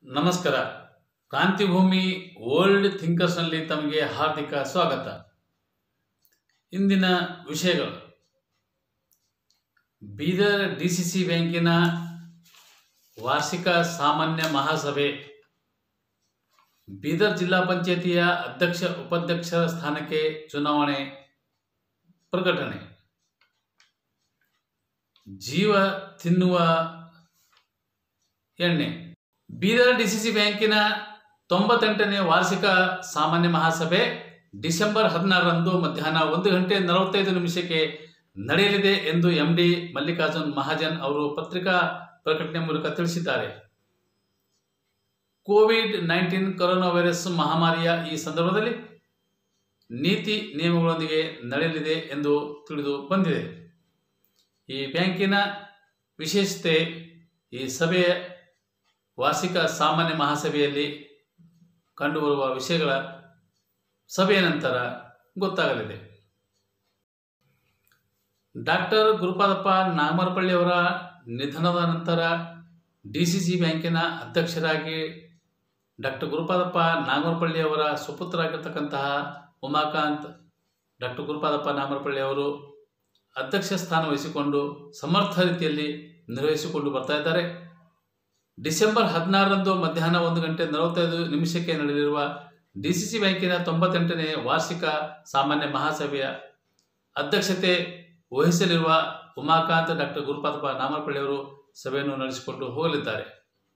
ನಮಸ್ಕಾರ ಕ್ರಾಂತಿಭೂಮಿ ಓಲ್ಡ್ ಥಿಂಕರ್ಸ್ನಲ್ಲಿ ತಮಗೆ ಹಾರ್ದಿಕ ಸ್ವಾಗತ ಇಂದಿನ ವಿಷಯಗಳು ಬೀದರ್ ಡಿ ಸಿ ಸಿ ಬ್ಯಾಂಕಿನ ವಾರ್ಷಿಕ ಸಾಮಾನ್ಯ ಮಹಾಸಭೆ ಬೀದರ್ ಜಿಲ್ಲಾ ಪಂಚಾಯತಿಯ ಅಧ್ಯಕ್ಷ ಉಪಾಧ್ಯಕ್ಷರ ಸ್ಥಾನಕ್ಕೆ ಚುನಾವಣೆ ಪ್ರಕಟಣೆ ಜೀವ ತಿನ್ನುವ ಎಣ್ಣೆ ಬೀದರ್ ಡಿಸಿಸಿ ಬ್ಯಾಂಕಿನ ತೊಂಬತ್ತೆಂಟನೇ ವಾರ್ಷಿಕ ಸಾಮಾನ್ಯ ಮಹಾಸಭೆ ಡಿಸೆಂಬರ್ ಹದಿನಾರರಂದು ಮಧ್ಯಾಹ್ನ ಒಂದು ಗಂಟೆ ನಲವತ್ತೈದು ನಿಮಿಷಕ್ಕೆ ನಡೆಯಲಿದೆ ಎಂದು ಎಂ ಡಿ ಮಲ್ಲಿಕಾರ್ಜುನ್ ಮಹಾಜನ್ ಅವರು ಪತ್ರಿಕಾ ಪ್ರಕಟಣೆ ಮೂಲಕ ತಿಳಿಸಿದ್ದಾರೆ ಕೋವಿಡ್ ನೈನ್ಟೀನ್ ಕೊರೋನಾ ವೈರಸ್ ಮಹಾಮಾರಿಯ ಈ ಸಂದರ್ಭದಲ್ಲಿ ನೀತಿ ನಿಯಮಗಳೊಂದಿಗೆ ನಡೆಯಲಿದೆ ಎಂದು ತಿಳಿದು ಬಂದಿದೆ ಈ ಬ್ಯಾಂಕಿನ ವಿಶೇಷತೆ ಈ ಸಭೆಯ ವಾರ್ಷಿಕ ಸಾಮಾನ್ಯ ಮಹಾಸಭೆಯಲ್ಲಿ ಕಂಡುಬರುವ ವಿಷಯಗಳ ಸಭೆಯ ನಂತರ ಗೊತ್ತಾಗಲಿದೆ ಡಾಕ್ಟರ್ ಗುರುಪಾದಪ್ಪ ನಾಗಮರಪಳ್ಳಿಯವರ ನಿಧನದ ನಂತರ ಡಿ ಸಿ ಸಿ ಬ್ಯಾಂಕಿನ ಅಧ್ಯಕ್ಷರಾಗಿ ಡಾಕ್ಟರ್ ಗುರುಪಾದಪ್ಪ ನಾಗಮರಪಳ್ಳಿ ಅವರ ಸುಪುತ್ರರಾಗಿರ್ತಕ್ಕಂತಹ ಉಮಾಕಾಂತ್ ಡಾಕ್ಟರ್ ಗುರುಪಾದಪ್ಪ ನಾಗಮರಪಳ್ಳಿ ಅವರು ಅಧ್ಯಕ್ಷ ಸ್ಥಾನ ವಹಿಸಿಕೊಂಡು ಸಮರ್ಥ ರೀತಿಯಲ್ಲಿ ನಿರ್ವಹಿಸಿಕೊಂಡು ಬರ್ತಾ ಇದ್ದಾರೆ ಡಿಸೆಂಬರ್ ಹದಿನಾರರಂದು ಮಧ್ಯಾಹ್ನ ಒಂದು ಗಂಟೆ ನಲವತ್ತೈದು ನಿಮಿಷಕ್ಕೆ ನಡೆಯಲಿರುವ ಡಿಸಿಸಿ ಬ್ಯಾಂಕಿನ ತೊಂಬತ್ತೆಂಟನೇ ವಾರ್ಷಿಕ ಸಾಮಾನ್ಯ ಮಹಾಸಭೆಯ ಅಧ್ಯಕ್ಷತೆ ವಹಿಸಲಿರುವ ಉಮಾಕಾಂತ್ ಡಾಕ್ಟರ್ ಗುರುಪಾದಪ್ಪ ನಾಮರಪಳ್ಳಿಯವರು ಸಭೆಯನ್ನು ನಡೆಸಿಕೊಂಡು ಹೋಗಲಿದ್ದಾರೆ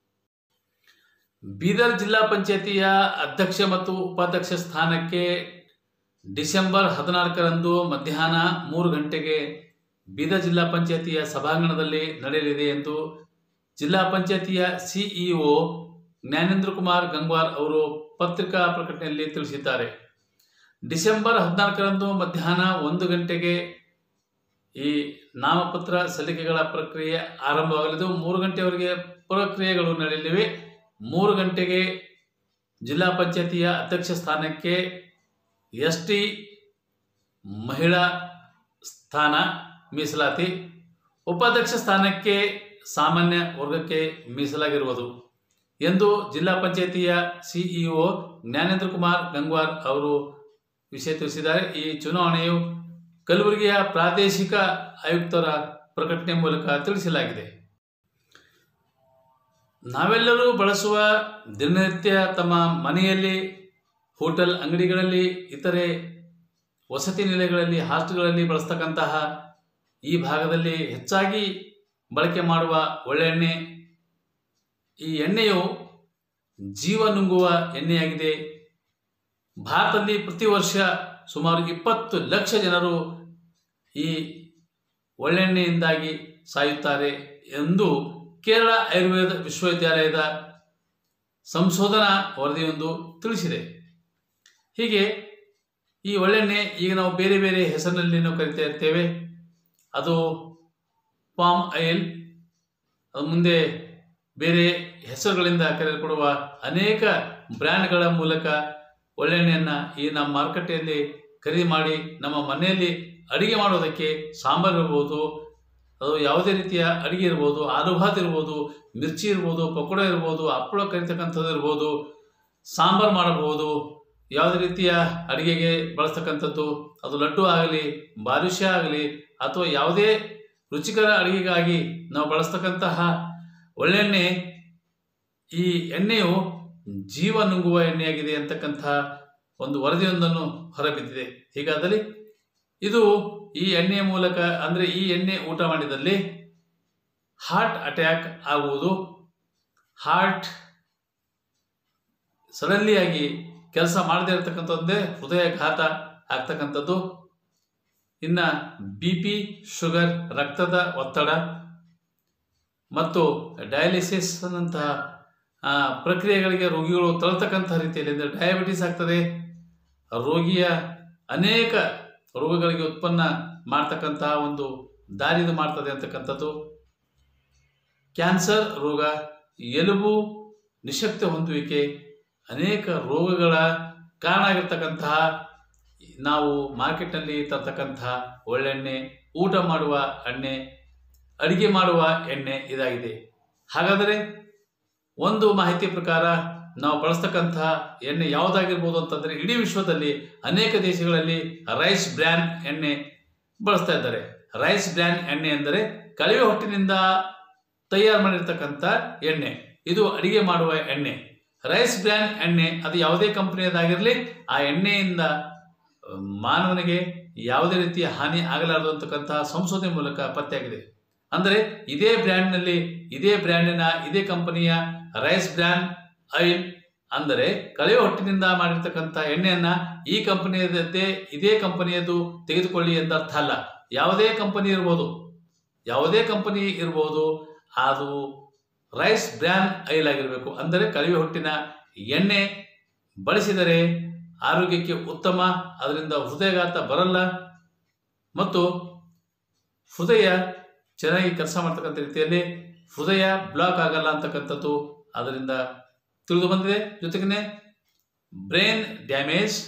ಬೀದರ್ ಜಿಲ್ಲಾ ಪಂಚಾಯತಿಯ ಅಧ್ಯಕ್ಷ ಮತ್ತು ಉಪಾಧ್ಯಕ್ಷ ಸ್ಥಾನಕ್ಕೆ ಡಿಸೆಂಬರ್ ಹದಿನಾಲ್ಕರಂದು ಮಧ್ಯಾಹ್ನ ಮೂರು ಗಂಟೆಗೆ ಬೀದರ್ ಜಿಲ್ಲಾ ಪಂಚಾಯತಿಯ ಸಭಾಂಗಣದಲ್ಲಿ ನಡೆಯಲಿದೆ ಎಂದು ಜಿಲ್ಲಾ ಪಂಚಾಯತಿಯ ಸಿಇಒ ಜ್ಞಾನೇಂದ್ರ ಕುಮಾರ್ ಗಂಗ್ವಾರ್ ಅವರು ಪತ್ರಿಕಾ ಪ್ರಕಟಣೆಯಲ್ಲಿ ತಿಳಿಸಿದ್ದಾರೆ ಡಿಸೆಂಬರ್ ಹದಿನಾಲ್ಕರಂದು ಮಧ್ಯಾಹ್ನ ಒಂದು ಗಂಟೆಗೆ ಈ ನಾಮಪತ್ರ ಸಲ್ಲಿಕೆಗಳ ಪ್ರಕ್ರಿಯೆ ಆರಂಭವಾಗಲಿದ್ದು ಮೂರು ಗಂಟೆಯವರೆಗೆ ಪ್ರಕ್ರಿಯೆಗಳು ನಡೆಯಲಿವೆ ಮೂರು ಗಂಟೆಗೆ ಜಿಲ್ಲಾ ಪಂಚಾಯತಿಯ ಅಧ್ಯಕ್ಷ ಸ್ಥಾನಕ್ಕೆ ಎಸ್ ಟಿ ಮಹಿಳಾ ಸ್ಥಾನ ಮೀಸಲಾತಿ ಉಪಾಧ್ಯಕ್ಷ ಸ್ಥಾನಕ್ಕೆ ಸಾಮಾನ್ಯ ವರ್ಗಕ್ಕೆ ಮೀಸಲಾಗಿರುವುದು ಎಂದು ಜಿಲ್ಲಾ ಪಂಚಾಯತಿಯ ಸಿಇಒ ಜ್ಞಾನೇಂದ್ರ ಕುಮಾರ್ ಗಂಗ್ವಾರ್ ಅವರು ವಿಷಯ ತಿಳಿಸಿದ್ದಾರೆ ಈ ಚುನಾವಣೆಯು ಕಲಬುರಗಿಯ ಪ್ರಾದೇಶಿಕ ಆಯುಕ್ತರ ಪ್ರಕಟಣೆ ಮೂಲಕ ತಿಳಿಸಲಾಗಿದೆ ನಾವೆಲ್ಲರೂ ಬಳಸುವ ದಿನನಿತ್ಯ ತಮ್ಮ ಮನೆಯಲ್ಲಿ ಹೋಟೆಲ್ ಅಂಗಡಿಗಳಲ್ಲಿ ಇತರೆ ವಸತಿ ನಿಲಯಗಳಲ್ಲಿ ಹಾಸ್ಟೆಲ್ಗಳಲ್ಲಿ ಬಳಸ್ತಕ್ಕಂತಹ ಈ ಭಾಗದಲ್ಲಿ ಹೆಚ್ಚಾಗಿ ಬಳಕೆ ಮಾಡುವ ಒಳ್ಳೆಣ್ಣೆ ಈ ಎಣ್ಣೆಯು ಜೀವ ನುಂಗುವ ಎಣ್ಣೆಯಾಗಿದೆ ಭಾರತದಲ್ಲಿ ಪ್ರತಿ ವರ್ಷ ಸುಮಾರು ಇಪ್ಪತ್ತು ಲಕ್ಷ ಜನರು ಈ ಒಳ್ಳೆಣ್ಣೆಯಿಂದಾಗಿ ಸಾಯುತ್ತಾರೆ ಎಂದು ಕೇರಳ ಆಯುರ್ವೇದ ವಿಶ್ವವಿದ್ಯಾಲಯದ ಸಂಶೋಧನಾ ವರದಿಯೊಂದು ತಿಳಿಸಿದೆ ಹೀಗೆ ಈ ಒಳ್ಳೆಣ್ಣೆ ಈಗ ನಾವು ಬೇರೆ ಬೇರೆ ಹೆಸರಿನಲ್ಲಿ ನಾವು ಕರಿತಾ ಇರ್ತೇವೆ ಅದು ಪಾಮ್ ಆಯಿಲ್ ಅದು ಮುಂದೆ ಬೇರೆ ಹೆಸರುಗಳಿಂದ ಕರೆಯಲ್ಪಡುವ ಅನೇಕ ಬ್ರ್ಯಾಂಡ್ಗಳ ಮೂಲಕ ಒಳ್ಳೆಣ್ಣೆಯನ್ನು ಈ ನಮ್ಮ ಮಾರುಕಟ್ಟೆಯಲ್ಲಿ ಖರೀದಿ ಮಾಡಿ ನಮ್ಮ ಮನೆಯಲ್ಲಿ ಅಡಿಗೆ ಮಾಡೋದಕ್ಕೆ ಸಾಂಬಾರು ಇರ್ಬೋದು ಅದು ಯಾವುದೇ ರೀತಿಯ ಅಡಿಗೆ ಇರ್ಬೋದು ಆಲೂ ಭಾತ್ ಇರ್ಬೋದು ಮಿರ್ಚಿ ಇರ್ಬೋದು ಪಕೋಡ ಇರ್ಬೋದು ಹಪ್ಪಳ ಕರಿತಕ್ಕಂಥದ್ದು ಇರ್ಬೋದು ಸಾಂಬಾರು ಮಾಡಬಹುದು ಯಾವುದೇ ರೀತಿಯ ಅಡಿಗೆಗೆ ಬಳಸ್ತಕ್ಕಂಥದ್ದು ಅದು ಲಡ್ಡು ಆಗಲಿ ಬಾದುಷಾ ಆಗಲಿ ಅಥವಾ ಯಾವುದೇ ರುಚಿಕರ ಅಡಿಗೆಗಾಗಿ ನಾವು ಬಳಸ್ತಕ್ಕಂತಹ ಒಳ್ಳೆಣ್ಣೆ ಈ ಎಣ್ಣೆಯು ಜೀವ ನುಂಗುವ ಎಣ್ಣೆಯಾಗಿದೆ ಅಂತಕ್ಕಂಥ ಒಂದು ವರದಿಯೊಂದನ್ನು ಹೊರಬಿದ್ದಿದೆ ಹೀಗಾದಲ್ಲಿ ಇದು ಈ ಎಣ್ಣೆಯ ಮೂಲಕ ಅಂದರೆ ಈ ಎಣ್ಣೆ ಊಟ ಮಾಡಿದಲ್ಲಿ ಹಾರ್ಟ್ ಅಟ್ಯಾಕ್ ಆಗುವುದು ಹಾರ್ಟ್ ಸಡನ್ಲಿಯಾಗಿ ಕೆಲಸ ಮಾಡದೇ ಇರತಕ್ಕಂಥದ್ದೇ ಹೃದಯಘಾತ ಆಗ್ತಕ್ಕಂಥದ್ದು ಇನ್ನು ಬಿ ಪಿ ಶುಗರ್ ರಕ್ತದ ಒತ್ತಡ ಮತ್ತು ಡಯಾಲಿಸಿಸ್ ನಂತಹ ಪ್ರಕ್ರಿಯೆಗಳಿಗೆ ರೋಗಿಗಳು ತಳ್ತಕ್ಕಂಥ ರೀತಿಯಲ್ಲಿ ಅಂದರೆ ಡಯಾಬಿಟಿಸ್ ಆಗ್ತದೆ ರೋಗಿಯ ಅನೇಕ ರೋಗಗಳಿಗೆ ಉತ್ಪನ್ನ ಮಾಡ್ತಕ್ಕಂತಹ ಒಂದು ದಾರಿದು ಮಾಡ್ತದೆ ಅಂತಕ್ಕಂಥದ್ದು ಕ್ಯಾನ್ಸರ್ ರೋಗ ಎಲುಬು ನಿಶಕ್ತಿ ಹೊಂದುವಿಕೆ ಅನೇಕ ರೋಗಗಳ ಕಾರಣ ಆಗಿರ್ತಕ್ಕಂತಹ ನಾವು ಮಾರ್ಕೆಟ್ನಲ್ಲಿ ತರ್ತಕ್ಕಂತಹ ಒಳ್ಳೆಣ್ಣೆ ಊಟ ಮಾಡುವ ಎಣ್ಣೆ ಅಡಿಗೆ ಮಾಡುವ ಎಣ್ಣೆ ಇದಾಗಿದೆ ಹಾಗಾದರೆ ಒಂದು ಮಾಹಿತಿ ಪ್ರಕಾರ ನಾವು ಬಳಸ್ತಕ್ಕಂತಹ ಎಣ್ಣೆ ಯಾವುದಾಗಿರ್ಬೋದು ಅಂತಂದರೆ ಇಡೀ ವಿಶ್ವದಲ್ಲಿ ಅನೇಕ ದೇಶಗಳಲ್ಲಿ ರೈಸ್ ಬ್ರ್ಯಾನ್ ಎಣ್ಣೆ ಬಳಸ್ತಾ ಇದ್ದಾರೆ ರೈಸ್ ಬ್ರ್ಯಾನ್ ಎಣ್ಣೆ ಎಂದರೆ ಕಳಿವೆ ಹೊಟ್ಟಿನಿಂದ ತಯಾರು ಮಾಡಿರ್ತಕ್ಕಂಥ ಎಣ್ಣೆ ಇದು ಅಡಿಗೆ ಮಾಡುವ ಎಣ್ಣೆ ರೈಸ್ ಬ್ರ್ಯಾನ್ ಎಣ್ಣೆ ಅದು ಯಾವುದೇ ಕಂಪನಿಯದಾಗಿರಲಿ ಆ ಎಣ್ಣೆಯಿಂದ ಆ, ಮಾನವನಿಗೆ ಯಾವುದೇ ರೀತಿಯ ಹಾನಿ ಆಗಲಾರದು ಅಂತಕ್ಕಂತಹ ಸಂಶೋಧನೆ ಮೂಲಕ ಪತ್ತೆಯಾಗಿದೆ ಅಂದರೆ ಇದೇ ಬ್ರ್ಯಾಂಡ್ನಲ್ಲಿ ಇದೇ ಬ್ರ್ಯಾಂಡಿನ ಇದೇ ಕಂಪನಿಯ ರೈಸ್ ಬ್ರ್ಯಾನ್ ಆಯಿಲ್ ಅಂದರೆ ಕಳೆಯ ಹೊಟ್ಟಿನಿಂದ ಮಾಡಿರ್ತಕ್ಕಂಥ ಎಣ್ಣೆಯನ್ನ ಈ ಕಂಪನಿಯದ್ದೇ ಇದೇ ಕಂಪನಿಯದು ತೆಗೆದುಕೊಳ್ಳಿ ಎಂದರ್ಥ ಅಲ್ಲ ಯಾವುದೇ ಕಂಪನಿ ಇರ್ಬೋದು ಯಾವುದೇ ಕಂಪನಿ ಇರ್ಬೋದು ಅದು ರೈಸ್ ಬ್ರ್ಯಾನ್ ಆಯಿಲ್ ಆಗಿರಬೇಕು ಅಂದರೆ ಕಳಿವೆ ಹೊಟ್ಟಿನ ಎಣ್ಣೆ ಬಳಸಿದರೆ ಆರೋಗ್ಯಕ್ಕೆ ಉತ್ತಮ ಅದರಿಂದ ಹೃದಯಘಾತ ಬರಲ್ಲ ಮತ್ತು ಹೃದಯ ಚೆನ್ನಾಗಿ ಕೆಲಸ ಮಾಡ್ತಕ್ಕಂಥ ರೀತಿಯಲ್ಲಿ ಹೃದಯ ಬ್ಲಾಕ್ ಆಗಲ್ಲ ಅಂತಕ್ಕಂಥದ್ದು ಅದರಿಂದ ತಿಳಿದು ಬಂದಿದೆ ಜೊತೆಗೆ brain damage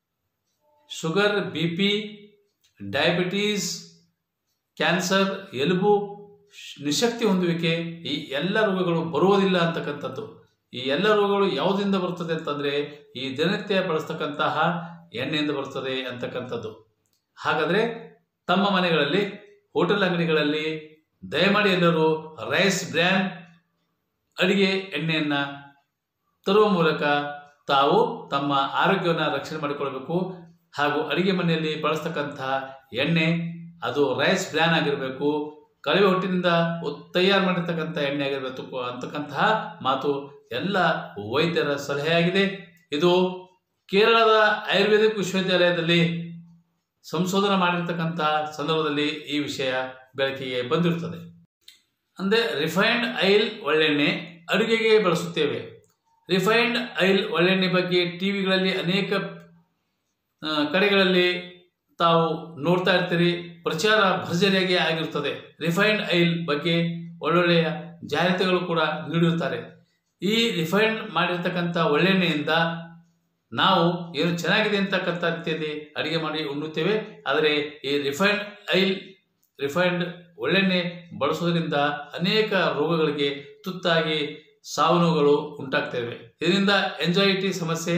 sugar B P diabetes cancer ಎಲುಬು ಶ್- ನಿಶಕ್ತಿ ಹೊಂದುವಿಕೆ ಈ ಎಲ್ಲ ರೋಗಗಳು ಬರುವುದಿಲ್ಲ ಅಂತಕ್ಕಂಥದ್ದು ಈ ಎಲ್ಲ ರೋಗಗಳು ಯಾವುದರಿಂದ ಬರ್ತದೆ ಅಂತಂದರೆ ಈ ದಿನನಿತ್ಯ ಬಳಸ್ತಕ್ಕಂತಹ ಎಣ್ಣೆಯಿಂದ ಬರ್ತದೆ ಅಂತಕ್ಕಂಥದ್ದು ಹಾಗಾದರೆ ತಮ್ಮ ಮನೆಗಳಲ್ಲಿ ಹೋಟೆಲ್ ಅಂಗಡಿಗಳಲ್ಲಿ ದಯಮಾಡಿ ಎಲ್ಲರೂ ರೈಸ್ ಬ್ರ್ಯಾನ್ ಅಡಿಗೆ ಎಣ್ಣೆಯನ್ನು ತರುವ ಮೂಲಕ ತಾವು ತಮ್ಮ ಆರೋಗ್ಯವನ್ನು ರಕ್ಷಣೆ ಮಾಡಿಕೊಳ್ಬೇಕು ಹಾಗೂ ಅಡಿಗೆ ಮನೆಯಲ್ಲಿ ಬಳಸ್ತಕ್ಕಂತಹ ಎಣ್ಣೆ ಅದು ರೈಸ್ ಬ್ರ್ಯಾನ್ ಆಗಿರಬೇಕು ಕಳಿವೆ ಹೊಟ್ಟಿನಿಂದ ಉತ್- ತಯಾರು ಮಾಡಿರ್ತಕ್ಕಂಥ ಎಣ್ಣೆ ಆಗಿರಬೇಕು ಅಂತಕ್ಕಂತಹ ಮಾತು ಎಲ್ಲ ವೈದ್ಯರ ಸಲಹೆಯಾಗಿದೆ ಇದು ಕೇರಳದ ಆಯುರ್ವೇದಿಕ್ ವಿಶ್ವವಿದ್ಯಾಲಯದಲ್ಲಿ ಸಂಶೋಧನೆ ಮಾಡಿರ್ತಕ್ಕಂತಹ ಸಂದರ್ಭದಲ್ಲಿ ಈ ವಿಷಯ ಬೆಳಕಿಗೆ ಬಂದಿರುತ್ತದೆ ಅಂದರೆ ರಿಫೈನ್ಡ್ ಆಯಿಲ್ ಒಳ್ಳೆಣ್ಣೆ ಅಡುಗೆಗೆ ಬಳಸುತ್ತೇವೆ ರಿಫೈನ್ಡ್ ಆಯಿಲ್ ಒಳ್ಳೆಣ್ಣೆ ಬಗ್ಗೆ ಟಿ ವಿಗಳಲ್ಲಿ ಅನೇಕ ಆ, ಕಡೆಗಳಲ್ಲಿ ತಾವು ನೋಡ್ತಾ ಇರ್ತೀರಿ ಪ್ರಚಾರ ಭರ್ಜರಿಯಾಗಿ ಆಗಿರುತ್ತದೆ ರಿಫೈನ್ಡ್ ಆಯಿಲ್ ಬಗ್ಗೆ ಒಳ್ಳೊಳ್ಳೆಯ ಜಾಹೀರಾತುಗಳು ಕೂಡ ನೀಡಿರುತ್ತಾರೆ ಈ ರಿಫೈನ್ಡ್ ಮಾಡಿರ್ತಕ್ಕಂಥ ಒಳ್ಳೆಣ್ಣೆಯಿಂದ ನಾವು ಏನು ಚೆನ್ನಾಗಿದೆ ಅಂತಕ್ಕಂಥ ರೀತಿಯಲ್ಲಿ ಅಡುಗೆ ಮಾಡಿ ಉಣ್ಣುತ್ತೇವೆ ಆದರೆ ಈ ರಿಫೈನ್ಡ್ ಆಯಿಲ್ ರಿಫೈನ್ಡ್ ಒಳ್ಳೆಣ್ಣೆ ಬಳಸೋದ್ರಿಂದ ಅನೇಕ ರೋಗಗಳಿಗೆ ತುತ್ತಾಗಿ ಸಾವು ನೋವುಗಳು ಉಂಟಾಗ್ತವೆ ಇದರಿಂದ ಎಂಜೈಟಿ ಸಮಸ್ಯೆ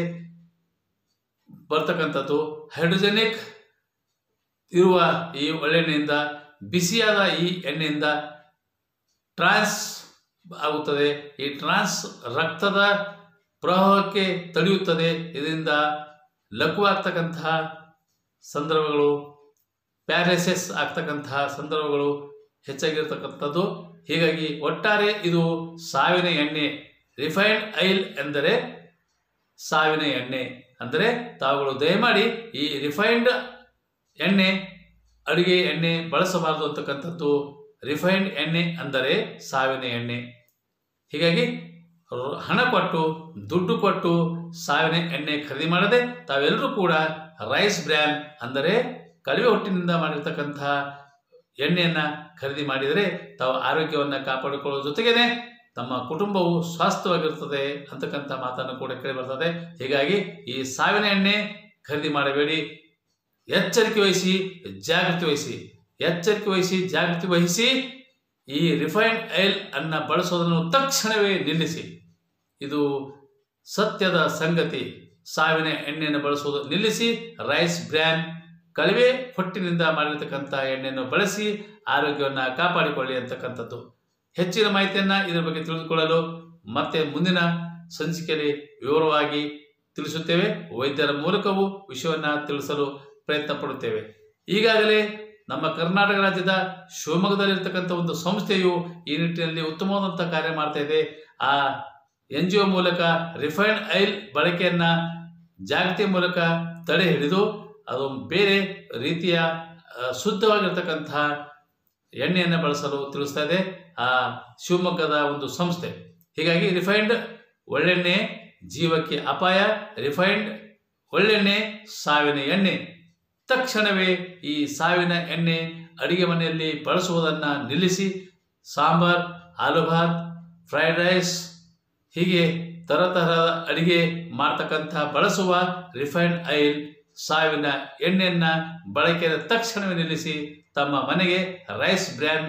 ಬರ್ತಕ್ಕಂಥದ್ದು ಹೈಡ್ರೋಜೆನಿಕ್ ಇರುವ ಈ ಒಳ್ಳೆಣ್ಣೆಯಿಂದ ಬಿಸಿಯಾದ ಈ ಎಣ್ಣೆಯಿಂದ ಟ್ರಾನ್ಸ್ ಆಗುತ್ತದೆ ಈ ಟ್ರಾನ್ಸ್ ರಕ್ತದ ಪ್ರವಾಹಕ್ಕೆ ತಡೆಯುತ್ತದೆ ಇದರಿಂದ ಲಘುವಾಗ್ತಕ್ಕಂತಹ ಸಂದರ್ಭಗಳು ಪ್ಯಾರಲಿಸಿಸ್ ಆಗ್ತಕ್ಕಂತಹ ಸಂದರ್ಭಗಳು ಹೆಚ್ಚಾಗಿರ್ತಕ್ಕಂಥದ್ದು ಹೀಗಾಗಿ ಒಟ್ಟಾರೆ ಇದು ಸಾವಿನ ಎಣ್ಣೆ ರಿಫೈನ್ಡ್ ಆಯಿಲ್ ಎಂದರೆ ಸಾವಿನ ಎಣ್ಣೆ ಅಂದರೆ ತಾವುಗಳು ದಯಮಾಡಿ ಈ ರಿಫೈನ್ಡ್ ಎಣ್ಣೆ ಅಡುಗೆ ಎಣ್ಣೆ ಬಳಸಬಾರದು ಅಂತಕ್ಕಂಥದ್ದು ರಿಫೈನ್ಡ್ ಎಣ್ಣೆ ಅಂದರೆ ಸಾವಿನ ಎಣ್ಣೆ ಹೀಗಾಗಿ ರ- ಹಣ ಕೊಟ್ಟು ದುಡ್ಡು ಕೊಟ್ಟು ಸಾವಿನ ಎಣ್ಣೆ ಖರೀದಿ ಮಾಡದೆ ತಾವೆಲ್ಲರೂ ಕೂಡ ರೈಸ್ ಬ್ರ್ಯಾನ್ ಅಂದರೆ ಕಳಿವೆ ಹೊಟ್ಟಿನಿಂದ ಮಾಡಿರ್ತಕ್ಕಂತಹ ಎಣ್ಣೆಯನ್ನು ಖರೀದಿ ಮಾಡಿದರೆ ತಾವು ಆರೋಗ್ಯವನ್ನು ಕಾಪಾಡಿಕೊಳ್ಳುವ ಜೊತೆಗೇನೆ ತಮ್ಮ ಕುಟುಂಬವು ಸ್ವಾಸ್ಥ್ಯವಾಗಿರ್ತದೆ ಅಂತಕ್ಕಂಥ ಮಾತನ್ನು ಕೂಡ ಕೇಳಿ ಬರ್ತದೆ ಹೀಗಾಗಿ ಈ ಸಾವಿನ ಎಣ್ಣೆ ಖರೀದಿ ಮಾಡಬೇಡಿ ಎಚ್ಚರಿಕೆ ವಹಿಸಿ ಜಾಗೃತಿ ವಹಿಸಿ ಎಚ್ಚರಿಕೆ ವಹಿಸಿ ಜಾಗೃತಿ ವಹಿಸಿ ಈ ರಿಫೈನ್ಡ್ ಆಯಿಲ್ ಅನ್ನ ಬಳಸೋದನ್ನು ತಕ್ಷಣವೇ ನಿಲ್ಲಿಸಿ ಇದು ಸತ್ಯದ ಸಂಗತಿ ಸಾವಿನ ಎಣ್ಣೆಯನ್ನು ಬಳಸುವುದು ನಿಲ್ಲಿಸಿ ರೈಸ್ ಬ್ರ್ಯಾನ್ ಕಳಿವೆ ಹೊಟ್ಟಿನಿಂದ ಮಾಡಿರ್ತಕ್ಕಂಥ ಎಣ್ಣೆಯನ್ನು ಬಳಸಿ ಆರೋಗ್ಯವನ್ನು ಕಾಪಾಡಿಕೊಳ್ಳಿ ಅಂತಕ್ಕಂಥದ್ದು ಹೆಚ್ಚಿನ ಮಾಹಿತಿಯನ್ನು ಇದರ ಬಗ್ಗೆ ತಿಳಿದುಕೊಳ್ಳಲು ಮತ್ತೆ ಮುಂದಿನ ಸಂಚಿಕೆಯಲ್ಲಿ ವಿವರವಾಗಿ ತಿಳಿಸುತ್ತೇವೆ ವೈದ್ಯರ ಮೂಲಕವೂ ವಿಷಯವನ್ನು ತಿಳಿಸಲು ಪ್ರಯತ್ನ ಪಡುತ್ತೇವೆ ಈಗಾಗಲೇ ನಮ್ಮ ಕರ್ನಾಟಕ ರಾಜ್ಯದ ಶಿವಮೊಗ್ಗದಲ್ಲಿರ್ತಕ್ಕಂಥ ಒಂದು ಸಂಸ್ಥೆಯು ಈ ನಿಟ್ಟಿನಲ್ಲಿ ಉತ್ತಮವಾದಂಥ ಕಾರ್ಯ ಮಾಡ್ತಾ ಇದೆ ಆ ಎನ್ ಜಿ ಒ ಮೂಲಕ ರಿಫೈನ್ಡ್ ಆಯಿಲ್ ಬಳಕೆಯನ್ನು ಜಾಗೃತಿ ಮೂಲಕ ತಡೆ ಹಿಡಿದು ಅದು ಬೇರೆ ರೀತಿಯ ಆ, ಶುದ್ಧವಾಗಿರ್ತಕ್ಕಂತಹ ಎಣ್ಣೆಯನ್ನು ಬಳಸಲು ತಿಳಿಸ್ತಾ ಇದೆ ಆ ಶಿವಮೊಗ್ಗದ ಒಂದು ಸಂಸ್ಥೆ ಹೀಗಾಗಿ ರಿಫೈನ್ಡ್ ಒಳ್ಳೆಣ್ಣೆ ಜೀವಕ್ಕೆ ಅಪಾಯ ರಿಫೈನ್ಡ್ ಒಳ್ಳೆಣ್ಣೆ ಸಾವಿನ ಎಣ್ಣೆ ತಕ್ಷಣವೇ ಈ ಸಾವಿನ ಎಣ್ಣೆ ಅಡಿಗೆ ಮನೆಯಲ್ಲಿ ಬಳಸುವುದನ್ನು ನಿಲ್ಲಿಸಿ ಸಾಂಬಾರ್ ಆಲೂ ಭಾತ್ ಫ್ರೈಡ್ ರೈಸ್ ಹೀಗೆ ತರತರಹದ ಅಡಿಗೆ ಮಾಡ್ತಕ್ಕಂಥ ಬಳಸುವ ರಿಫೈನ್ಡ್ ಆಯಿಲ್ ಸಾವಿನ ಎಣ್ಣೆಯನ್ನು ಬಳಕೆಯ ತಕ್ಷಣವೇ ನಿಲ್ಲಿಸಿ ತಮ್ಮ ಮನೆಗೆ ರೈಸ್ ಬ್ರ್ಯಾನ್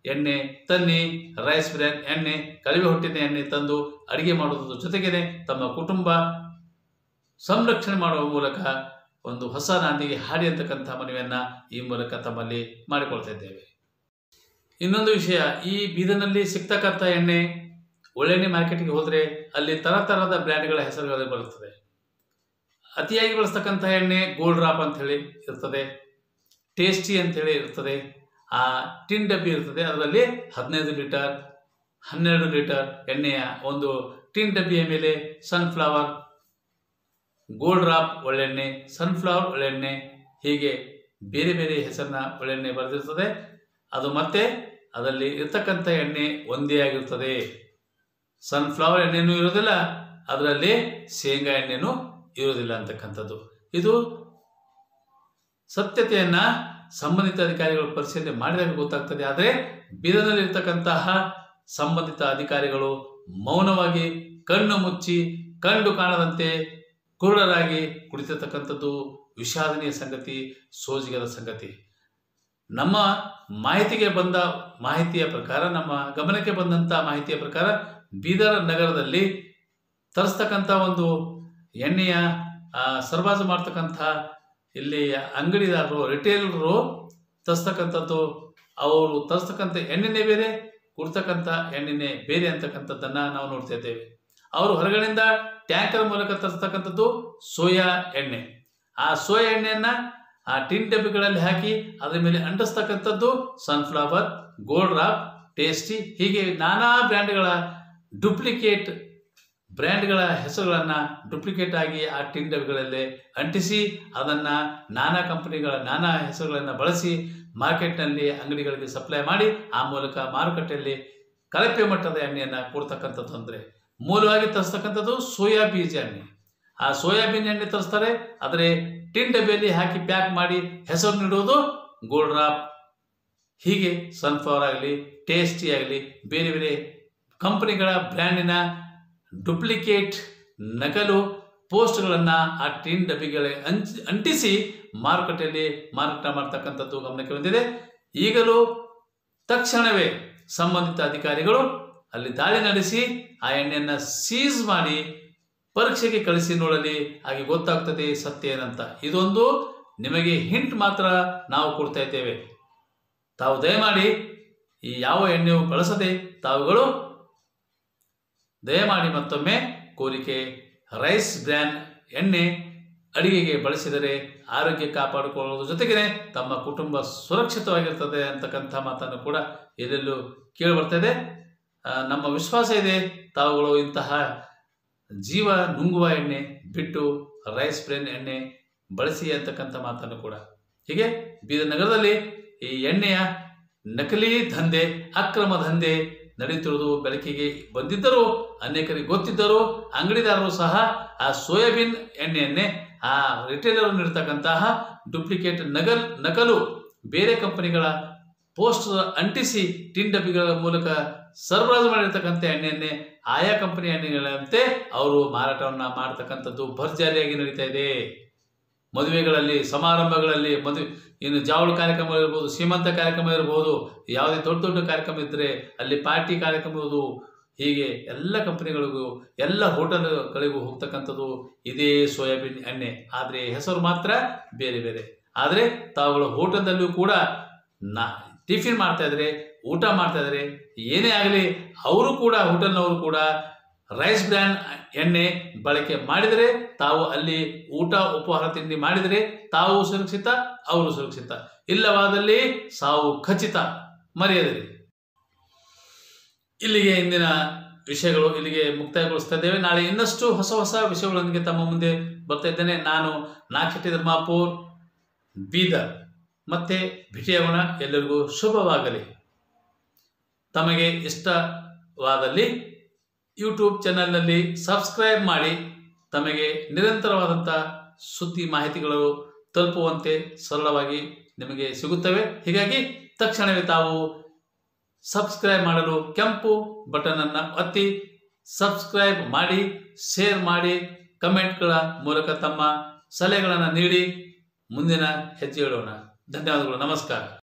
ಎಣ್ಣೆ ತನ್ನಿ ರೈಸ್ ಬ್ರ್ಯಾನ್ ಎಣ್ಣೆ ಕಳಿವೆ ಹೊಟ್ಟಿನ ಎಣ್ಣೆ ತಂದು ಅಡಿಗೆ ಮಾಡುವುದರ ಜೊತೆಗೇನೆ ತಮ್ಮ ಕುಟುಂಬ ಸಂರಕ್ಷಣೆ ಮಾಡುವ ಮೂಲಕ ಒಂದು ಹೊಸ ನಾಂದಿಗೆ ಹಾಡಿ ಅಂತಕ್ಕಂಥ ಮನವಿಯನ್ನ ಈ ಮೂಲಕ ತಮ್ಮಲ್ಲಿ ಮಾಡಿಕೊಳ್ತಾ ಇದ್ದೇವೆ ಇನ್ನೊಂದು ವಿಷಯ ಈ ಬೀದರ್ನಲ್ಲಿ ಸಿಗ್ತಕ್ಕಂಥ ಎಣ್ಣೆ ಒಳ್ಳೆಣ್ಣೆ ಮಾರ್ಕೆಟ್ಗೆ ಹೋದರೆ ಅಲ್ಲಿ ತರ ತರಹದ ಬ್ರ್ಯಾಂಡ್ಗಳ ಹೆಸರುಗಳು ಬರುತ್ತದೆ ಅತಿಯಾಗಿ ಬಳಸ್ತಕ್ಕಂಥ ಎಣ್ಣೆ ಗೋಲ್ಡ್ ಡ್ರಾಪ್ ಅಂತ ಹೇಳಿ ಇರ್ತದೆ ಟೇಸ್ಟಿ ಅಂತ ಹೇಳಿ ಇರ್ತದೆ ಆ ಟಿನ್ ಡಬ್ಬಿ ಇರ್ತದೆ ಅದರಲ್ಲಿ ಹದಿನೈದು ಲೀಟರ್ ಹನ್ನೆರಡು ಲೀಟರ್ ಎಣ್ಣೆಯ ಒಂದು ಟಿನ್ ಡಬ್ಬಿಯ ಮೇಲೆ ಸನ್ಫ್ಲವರ್ ಗೋಲ್ಡ್ ಡ್ರಾಪ್ ಒಳ್ಳೆಣ್ಣೆ ಸನ್ಫ್ಲವರ್ ಒಳ್ಳೆಣ್ಣೆ ಹೀಗೆ ಬೇರೆ ಬೇರೆ ಹೆಸರಿನ ಒಳ್ಳೆಣ್ಣೆ ಬರೆದಿರ್ತದೆ ಅದು ಮತ್ತೆ ಅದರಲ್ಲಿ ಇರ್ತಕ್ಕಂಥ ಎಣ್ಣೆ ಒಂದೇ ಆಗಿರ್ತದೆ ಸನ್ಫ್ಲವರ್ ಎಣ್ಣೆನೂ ಇರೋದಿಲ್ಲ ಅದರಲ್ಲಿ ಶೇಂಗಾ ಎಣ್ಣೆನೂ ಇರೋದಿಲ್ಲ ಅಂತಕ್ಕಂಥದ್ದು ಇದು ಸತ್ಯತೆಯನ್ನ ಸಂಬಂಧಿತ ಅಧಿಕಾರಿಗಳು ಪರಿಶೀಲನೆ ಮಾಡಿದಾಗ ಗೊತ್ತಾಗ್ತದೆ ಆದರೆ ಬೀದರ್ನಲ್ಲಿ ಇರ್ತಕ್ಕಂತಹ ಸಂಬಂಧಿತ ಅಧಿಕಾರಿಗಳು ಮೌನವಾಗಿ ಕಣ್ಣು ಮುಚ್ಚಿ ಕಂಡು ಕಾಣದಂತೆ ಕುರುಡರಾಗಿ ಕುಳಿತಿರ್ತಕ್ಕಂಥದ್ದು ವಿಷಾದನೀಯ ಸಂಗತಿ ಸೋಜಿಗದ ಸಂಗತಿ ನಮ್ಮ ಮಾಹಿತಿಗೆ ಬಂದ ಮಾಹಿತಿಯ ಪ್ರಕಾರ ನಮ್ಮ ಗಮನಕ್ಕೆ ಬಂದಂಥ ಮಾಹಿತಿಯ ಪ್ರಕಾರ ಬೀದರ್ ನಗರದಲ್ಲಿ ತರಿಸ್ತಕ್ಕಂಥ ಒಂದು ಎಣ್ಣೆಯ ಆ, ಸರಬರಾಜು ಮಾಡ್ತಕ್ಕಂಥ ಇಲ್ಲಿ ಅಂಗಡಿದಾರರು ರಿಟೇಲರು ತರಿಸ್ತಕ್ಕಂಥದ್ದು ಅವರು ತರಿಸ್ತಕ್ಕಂಥ ಎಣ್ಣೆನೇ ಬೇರೆ ಕುಡ್ತಕ್ಕಂಥ ಎಣ್ಣೆನೇ ಬೇರೆ ಅಂತಕ್ಕಂಥದ್ದನ್ನು ನಾವು ನೋಡ್ತಾ ಇದ್ದೇವೆ ಅವರು ಹೊರಗಡೆಯಿಂದ ಟ್ಯಾಂಕರ್ ಮೂಲಕ ತರಿಸ್ತಕ್ಕಂಥದ್ದು ಸೋಯಾ ಎಣ್ಣೆ ಆ ಸೋಯಾ ಎಣ್ಣೆಯನ್ನು ಆ ಟಿನ್ ಡಬ್ಬಿಗಳಲ್ಲಿ ಹಾಕಿ ಅದರ ಮೇಲೆ ಅಂಟಿಸ್ತಕ್ಕಂಥದ್ದು ಸನ್ಫ್ಲವರ್ ಗೋಲ್ಡ್ ರಾಪ್ ಟೇಸ್ಟಿ ಹೀಗೆ ನಾನಾ ಬ್ರ್ಯಾಂಡ್ಗಳ ಡುಪ್ಲಿಕೇಟ್ ಬ್ರ್ಯಾಂಡ್ಗಳ ಹೆಸರುಗಳನ್ನು ಡುಪ್ಲಿಕೇಟ್ ಆಗಿ ಆ ಟಿನ್ ಡಬ್ಬಿಗಳಲ್ಲೇ ಅಂಟಿಸಿ ಅದನ್ನು ನಾನಾ ಕಂಪನಿಗಳ ನಾನಾ ಹೆಸರುಗಳನ್ನು ಬಳಸಿ ಮಾರ್ಕೆಟ್ನಲ್ಲಿ ಅಂಗಡಿಗಳಿಗೆ ಸಪ್ಲೈ ಮಾಡಿ ಆ ಮೂಲಕ ಮಾರುಕಟ್ಟೆಯಲ್ಲಿ ಕಳಪೆ ಮಟ್ಟದ ಎಣ್ಣೆಯನ್ನು ಕೊಡ್ತಕ್ಕಂಥದ್ದು ಅಂದರೆ ಮೂಲವಾಗಿ ತರಿಸ್ತಕ್ಕಂಥದ್ದು ಸೋಯಾ ಬೀಜ ಎಣ್ಣೆ ಆ ಸೋಯಾಬೀನ್ ಎಣ್ಣೆ ತರಿಸ್ತಾರೆ ಆದರೆ ಟಿನ್ ಡಬ್ಬಿಯಲ್ಲಿ ಹಾಕಿ ಪ್ಯಾಕ್ ಮಾಡಿ ಹೆಸರು ನೀಡುವುದು ಗೋಲ್ಡ್ ರಾಪ್ ಹೀಗೆ ಸನ್ಫ್ಲವರ್ ಆಗಲಿ ಟೇಸ್ಟಿ ಆಗಲಿ ಬೇರೆ ಬೇರೆ ಕಂಪನಿಗಳ ಬ್ರ್ಯಾಂಡಿನ ಡುಪ್ಲಿಕೇಟ್ ನಕಲು ಪೋಸ್ಟ್ಗಳನ್ನು ಆ ಟಿನ್ ಡಬ್ಬಿಗಳ ಅಂಚ್ ಅಂಟಿಸಿ ಮಾರುಕಟ್ಟೆಯಲ್ಲಿ ಮಾರಾಟ ಮಾಡ್ತಕ್ಕಂಥದ್ದು ಗಮನಕ್ಕೆ ಬಂದಿದೆ ಈಗಲೂ ತಕ್ಷಣವೇ ಸಂಬಂಧಿತ ಅಧಿಕಾರಿಗಳು ಅಲ್ಲಿ ದಾಳಿ ನಡೆಸಿ ಆ ಎಣ್ಣೆಯನ್ನು ಸೀಸ್ ಮಾಡಿ ಪರೀಕ್ಷೆಗೆ ಕಳಿಸಿ ನೋಡಲಿ ಹಾಗೆ ಗೊತ್ತಾಗ್ತದೆ ಸತ್ಯ ಏನಂತ ಇದೊಂದು ನಿಮಗೆ ಹಿಂಟ್ ಮಾತ್ರ ನಾವು ಕೊಡ್ತಾ ಇದ್ದೇವೆ ತಾವು ದಯಮಾಡಿ ಈ ಯಾವ ಎಣ್ಣೆಯು ಬಳಸದೆ ತಾವುಗಳು ದಯಮಾಡಿ ಮತ್ತೊಮ್ಮೆ ಕೋರಿಕೆ ರೈಸ್ ಬ್ರ್ಯಾನ್ ಎಣ್ಣೆ ಅಡಿಗೆಗೆ ಬಳಸಿದರೆ ಆರೋಗ್ಯ ಕಾಪಾಡಿಕೊಳ್ಳುವುದರ ಜೊತೆಗೆ ತಮ್ಮ ಕುಟುಂಬ ಸುರಕ್ಷಿತವಾಗಿರ್ತದೆ ಅಂತಕ್ಕಂಥ ಮಾತನ್ನು ಕೂಡ ಎಲ್ಲೆಲ್ಲೂ ಕೇಳಿಬರ್ತದೆ ಆ, ನಮ್ಮ ವಿಶ್ವಾಸ ಇದೆ ತಾವುಗಳು ಇಂತಹ ಜೀವ ನುಂಗುವ ಎಣ್ಣೆ ಬಿಟ್ಟು ರೈಸ್ ಬ್ರೇನ್ ಎಣ್ಣೆ ಬಳಸಿ ಅಂತಕ್ಕಂಥ ಮಾತನ್ನು ಕೂಡ ಹೀಗೆ ಬೀದರ್ ನಗರದಲ್ಲಿ ಈ ಎಣ್ಣೆಯ ನಕಲಿ ದಂಧೆ ಅಕ್ರಮ ದಂಧೆ ನಡೀತಿರುವುದು ಬೆಳಕಿಗೆ ಬಂದಿದ್ದರೂ ಅನೇಕರಿಗೆ ಗೊತ್ತಿದ್ದರೂ ಅಂಗಡಿದಾರರು ಸಹ ಆ ಸೋಯಾಬೀನ್ ಎಣ್ಣೆಯನ್ನೇ ಆ ರಿಟೇಲರ್ ನೀಡ್ತಕ್ಕಂತಹ ಡುಪ್ಲಿಕೇಟ್ ನಗಲ್ ನಕಲು ಬೇರೆ ಕಂಪನಿಗಳ ಪೋಸ್ಟ್ ಅಂಟಿಸಿ ಟಿನ್ ಡಬ್ಬಿಗಳ ಮೂಲಕ ಸರಬರಾಜು ಮಾಡಿರ್ತಕ್ಕಂಥ ಎಣ್ಣೆಯನ್ನೇ ಆಯಾ ಕಂಪನಿ ಎಣ್ಣೆಗಳಂತೆ ಅವರು ಮಾರಾಟವನ್ನ ಮಾಡತಕ್ಕಂಥದ್ದು ಭರ್ಜರಿಯಾಗಿ ನಡೀತಾ ಇದೆ ಮದುವೆಗಳಲ್ಲಿ ಸಮಾರಂಭಗಳಲ್ಲಿ ಮದುವೆ ಇನ್ನು ಜಾವಳು ಕಾರ್ಯಕ್ರಮ ಇರ್ಬೋದು ಶ್ರೀಮಂತ ಕಾರ್ಯಕ್ರಮ ಇರ್ಬೋದು ಯಾವುದೇ ದೊಡ್ಡ ದೊಡ್ಡ ಕಾರ್ಯಕ್ರಮ ಇದ್ದರೆ ಅಲ್ಲಿ ಪಾರ್ಟಿ ಕಾರ್ಯಕ್ರಮ ಇರ್ಬೋದು ಹೀಗೆ ಎಲ್ಲ ಕಂಪನಿಗಳಿಗೂ ಎಲ್ಲ ಹೋಟೆಲ್ಗಳಿಗೂ ಹೋಗ್ತಕ್ಕಂಥದ್ದು ಇದೇ ಸೋಯಾಬೀನ್ ಎಣ್ಣೆ ಆದರೆ ಹೆಸರು ಮಾತ್ರ ಬೇರೆ ಬೇರೆ ಆದರೆ ತಾವುಗಳು ಹೋಟೆಲ್ದಲ್ಲೂ ಕೂಡ ನಾ ಟಿಫಿನ್ ಮಾಡ್ತಾ ಇದ್ರೆ ಊಟ ಮಾಡ್ತಾ ಇದ್ರೆ ಏನೇ ಆಗಲಿ ಅವರು ಕೂಡ ಹೋಟೆಲ್ನವರು ಕೂಡ ರೈಸ್ ಬ್ರ್ಯಾನ್ ಎಣ್ಣೆ ಬಳಕೆ ಮಾಡಿದರೆ ತಾವು ಅಲ್ಲಿ ಊಟ ಉಪಹಾರ ತಿಂಡಿ ಮಾಡಿದರೆ ತಾವು ಸುರಕ್ಷಿತ ಅವರು ಸುರಕ್ಷಿತ ಇಲ್ಲವಾದಲ್ಲಿ ಸಾವು ಖಚಿತ ಮರೆಯದಿರಿ ಇಲ್ಲಿಗೆ ಇಂದಿನ ವಿಷಯಗಳು ಇಲ್ಲಿಗೆ ಮುಕ್ತಾಯಗೊಳಿಸ್ತಾ ಇದ್ದೇವೆ ನಾಳೆ ಇನ್ನಷ್ಟು ಹೊಸ ಹೊಸ ವಿಷಯಗಳೊಂದಿಗೆ ತಮ್ಮ ಮುಂದೆ ಬರ್ತಾ ಇದ್ದೇನೆ ನಾನು ನಾಕ್ಷಟಿ ಧರ್ಮಾಪುರ್ ಬೀದರ್ ಮತ್ತೆ ಭೇಟಿಯಾಗೋಣ ಎಲ್ಲರಿಗೂ ಶುಭವಾಗಲಿ ತಮಗೆ ಇಷ್ಟವಾದಲ್ಲಿ ಯೂಟ್ಯೂಬ್ ಚಾನಲ್ನಲ್ಲಿ ಸಬ್ಸ್ಕ್ರೈಬ್ ಮಾಡಿ ತಮಗೆ ನಿರಂತರವಾದಂಥ ಸುದ್ದಿ ಮಾಹಿತಿಗಳು ತಲುಪುವಂತೆ ಸರಳವಾಗಿ ನಿಮಗೆ ಸಿಗುತ್ತವೆ ಹೀಗಾಗಿ ತಕ್ಷಣವೇ ತಾವು ಸಬ್ಸ್ಕ್ರೈಬ್ ಮಾಡಲು ಕೆಂಪು ಬಟನನ್ನು ಒತ್ತಿ ಸಬ್ಸ್ಕ್ರೈಬ್ ಮಾಡಿ ಶೇರ್ ಮಾಡಿ ಕಮೆಂಟ್ಗಳ ಮೂಲಕ ತಮ್ಮ ಸಲಹೆಗಳನ್ನು ನೀಡಿ ಮುಂದಿನ ಹೆಜ್ಜೆ ಇಡೋಣ ಧನ್ಯವಾದಗಳು ನಮಸ್ಕಾರ